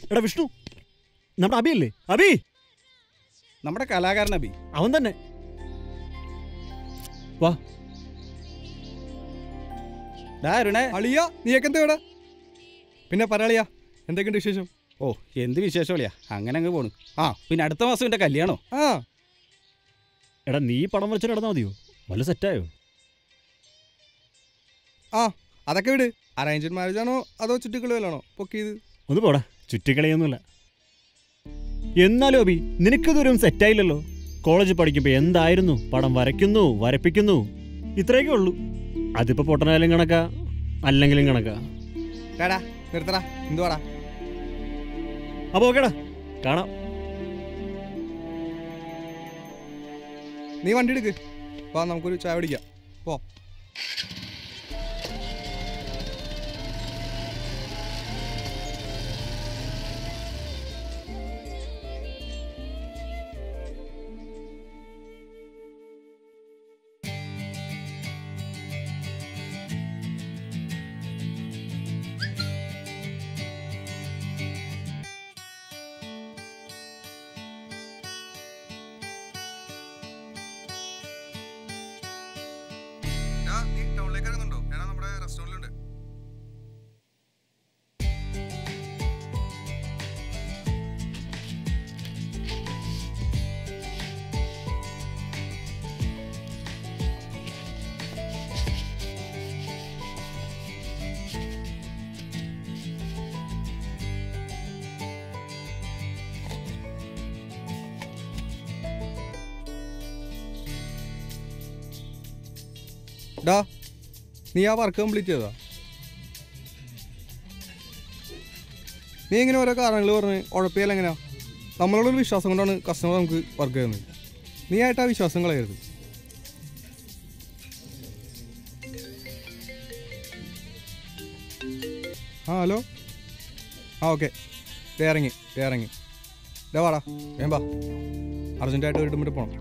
എടാ വിഷ്ണു നമ്മുടെ അബിയല്ലേ അബി നമ്മുടെ കലാകാരൻ അബി അവൻ തന്നെ വാ ഡാ അരുണേ അളിയ നീയൊക്കെ എന്താ ഇവിടെ പിന്നെ പറയാളിയാ എന്തൊക്കെയുണ്ട് വിശേഷം ഓ എന്ത് വിശേഷമില്ല അങ്ങനെ അങ്ങ് പോണു ആ പിന്നെ അടുത്ത മാസം എൻ്റെ കല്യാണോ ആ എടാ നീ പടം വരച്ചിട്ട് നടന്നാൽ മതിയോ വല്ല സെറ്റായോ ആ അതൊക്കെ വിട് അറേഞ്ച്ഡ് മാരേജ് ആണോ അതോ ചുറ്റിക്കളിലാണോ പൊക്കിയത് ഒന്ന് പോടാ ചുറ്റിക്കളിയൊന്നുമില്ല എന്നാലും അബി നിനക്കിതൊരും സെറ്റായില്ലല്ലോ കോളേജിൽ പഠിക്കുമ്പോൾ എന്തായിരുന്നു പടം വരയ്ക്കുന്നു വരപ്പിക്കുന്നു ഇത്രയൊക്കെ ഉള്ളൂ അതിപ്പോൾ പൊട്ടനായാലും കണക്കാ അല്ലെങ്കിലും കണക്കാ ഡാടാ നിർത്തടാ എന്തുവാടാ അപ്പോൾ ഓക്കേടാ കാണാം നീ വണ്ടി എടുക്ക് വാ നമുക്കൊരു ചായ പിടിക്കാം പോ നീ ടൗണിലേക്ക് ഇറങ്ങുന്നുണ്ടോ ഞാൻ നമ്മുടെ റെസ്റ്റോറൻറ്റിലുണ്ട് ഡാ നീ ആ വർക്ക് കംപ്ലീറ്റ് ചെയ്താ നീ ഇങ്ങനെ ഓരോ കാരണങ്ങൾ പറഞ്ഞ് ഉഴപ്പിയാൽ എങ്ങനെയാ നമ്മളോടൊരു വിശ്വാസം കൊണ്ടാണ് കസ്റ്റമർ നമുക്ക് വർക്ക് ചെയ്യുന്നത് നീ ആയിട്ട് ആ വിശ്വാസം കളയരുത് ആ ഹലോ ആ ഓക്കെ ദേ ഇറങ്ങി ദേ ഇറങ്ങി ദേ വാടാ വേം വാ അർജൻറ്റായിട്ട് വീട്ടും വിട്ട് പോകണം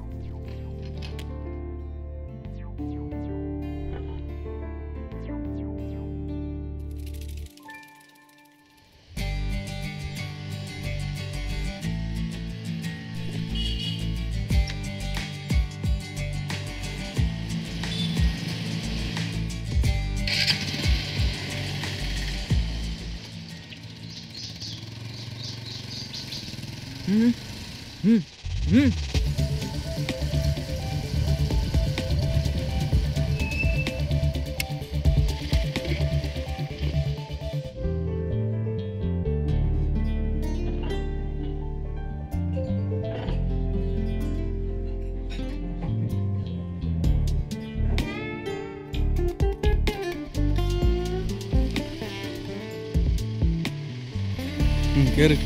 കയറി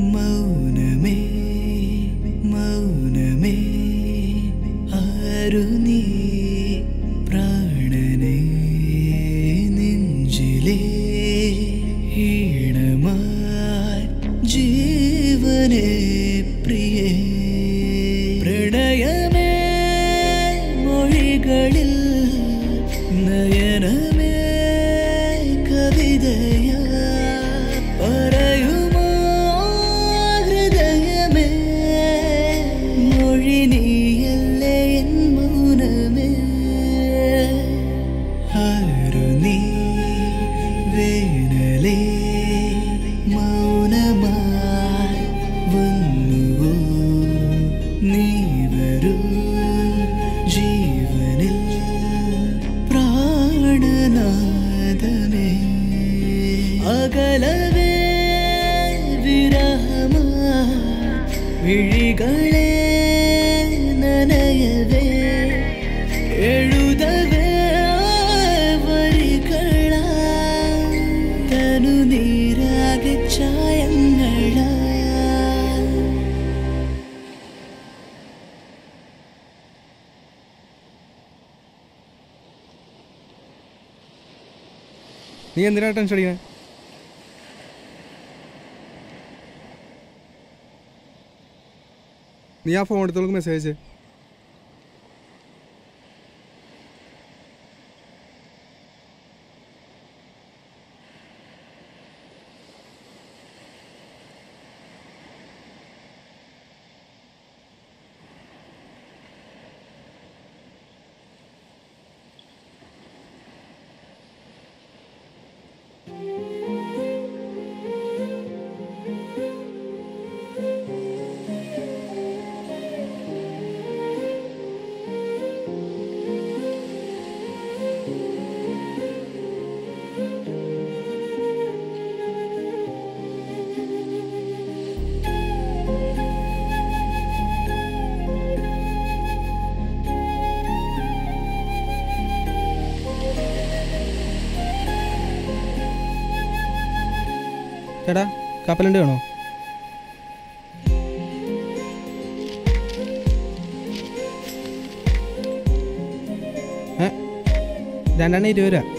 മൗനമേ മൗനമേ ആരു നീ പ്രാണനേ നെഞ്ചിലേ ഈണമായി ജീവനേ പ്രിയേ പ്രണയമേ മൊഴികളിൽ നയനമേ കവിതയ പറയുമോ ഹൃദയമേ മൊഴി നീയല്ലേ എൻ മൗനമേ ആരു നീ വേനലേ മൗനമായി വന്നുവോ നീ വരൂ ജീവനിൽ പ്രാണനാദമേ അകലവേ വിരഹമാ വിഴികളെ നനയവേ എഴുതവേ വരികള തനു നീരാകെ ചായങ്ങളാ നീ എന്തിനാ ടെൻഷൻ അടിക്കണേ നീ ആ ഫോൺ എടുത്തോൾക്ക് മെസ്സേജ് അയച്ചേ ചേട്ടാ കപ്പലണ്ടി വേണോ ഏ രണ്ടെണ്ണം ഇരുപത് രൂപ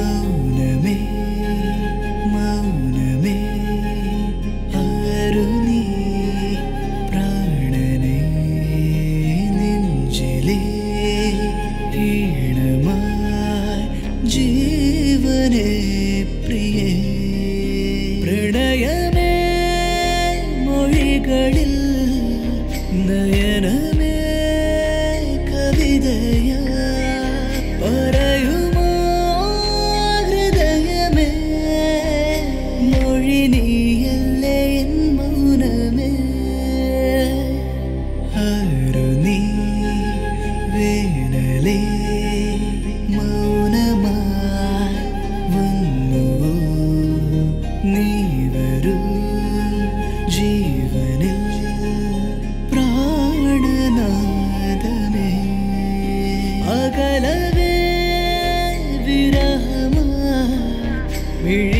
മൗനമേ മൗനമേ ആരു നീ പ്രാണനെ നെഞ്ചിലേ ഈണമായി ജീവനെ പ്രിയേ പ്രണയമേ മൊഴികളിൽ നയനമേ കവിതയ പറയുമോ ഹൃദയമേ മൊഴി നീയല്ലേ എൻ മൗനമേ ആരു നീ വേനലേ മൗനമായി വന്നുവോ നീ വരൂ ജീവനിൽ പ്രാണനാദമേ അകലവേ വിരഹമായി